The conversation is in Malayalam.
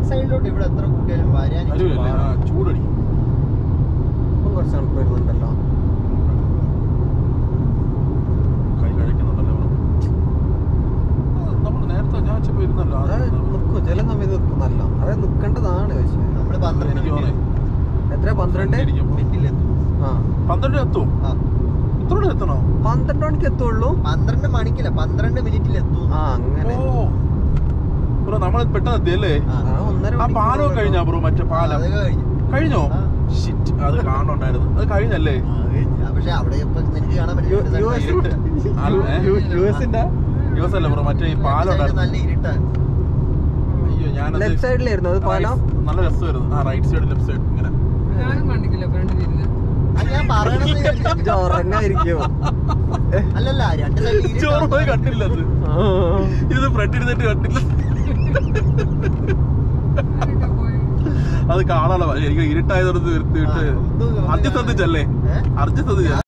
സൈഡിലോട്ട് ഇവിടെ എത്ര കൂട്ടിയാലും വരാൻ അരുവല്ലേ ആ ചൂടടിക്കും ഇപ്പം കുറച്ച് തണുപ്പ് വരുന്നുണ്ടല്ലോ കൈ കഴിക്കുന്നുണ്ടല്ലോ നമ്മൾ നേരത്തെ ഞാൻ ചെപ്പോ ഇരുന്നല്ലോ അത് നിൽക്കും ചില സമയത്ത് നിൽക്കുന്നല്ല അത് നിൽക്കേണ്ടതാണ് പക്ഷേ നമ്മള് പന്ത്രണ്ട് എനിക്ക് തോന്നി എത്ര പന്ത്രണ്ട് ഇരിക്കുമ്പോ. മിനിറ്റിലെത്തും ആ പന്ത്രണ്ട് എത്തും ആ ഇത്രയോടെ എത്തണോ പന്ത്രണ്ട് മണിക്ക് എത്തുള്ളൂ പന്ത്രണ്ട് മണിക്കില്ല പന്ത്രണ്ട് മിനിറ്റിലെത്തും ആ അങ്ങനെ ഓ ബ്രോ നമ്മൾ പെട്ടെന്ന് എത്തിയല്ലേ ആ. ആ ഒന്നര ആ മണിക്കൂർ പാലം കഴിഞ്ഞാ ബ്രോ മറ്റേ പാലം അതൊക്കെ കഴിഞ്ഞു കഴിഞ്ഞോ ആ. ഷിറ്റ് അത് കാണുന്നുണ്ടായിരുന്നു അത് കഴിഞ്ഞല്ലേ ആ, കഴിഞ്ഞു. ആ, പക്ഷെ അവിടെ ഇപ്പൊ നിനക്ക് കാണാൻ യു- പറ്റില്ല യു എസ് ഇരുട്ട്. ആ, ഏ? യു എസിന്റെ യൂസ് അല്ലേ ബ്രോ മറ്റേ ഈ പാലം ഉണ്ടായിരുന്നു നല്ല ഇരുട്ടാണ് അയ്യോ ഞാനത് ലെഫ്റ്റ് സൈഡിലായിരുന്നു അത് പാലം Right. നല്ല രസമായിരുന്നു ആ റൈറ്റ് സൈഡ് ലെഫ്റ്റ് സൈഡ് ഇങ്ങനെ ഞാനും കണ്ടിട്ടില്ല ഫ്രണ്ട് തിരിഞ്ഞ് അത് ഞാൻ പറയണത് കേട്ടില്ല. ഇത് ഉറങ്ങായിരിക്കോ അല്ലല്ല രണ്ട് സൈഡിൽ ചോറ് പോയി കണ്ടില്ല അത് ആ. ഇത് ഫ്രണ്ട് ഇരുന്നിട്ട് കണ്ടില്ല ആരൊക്കെ പോയി അത് കാണാലോ എനിക്ക് ഇരുട്ടായതോട് നിർത്തിയിട്ട് ആ, ഒന്നും അർജി ശ്രദ്ധിച്ചല്ലേ ഏ? അർജി ശ്രദ്ധിച്ച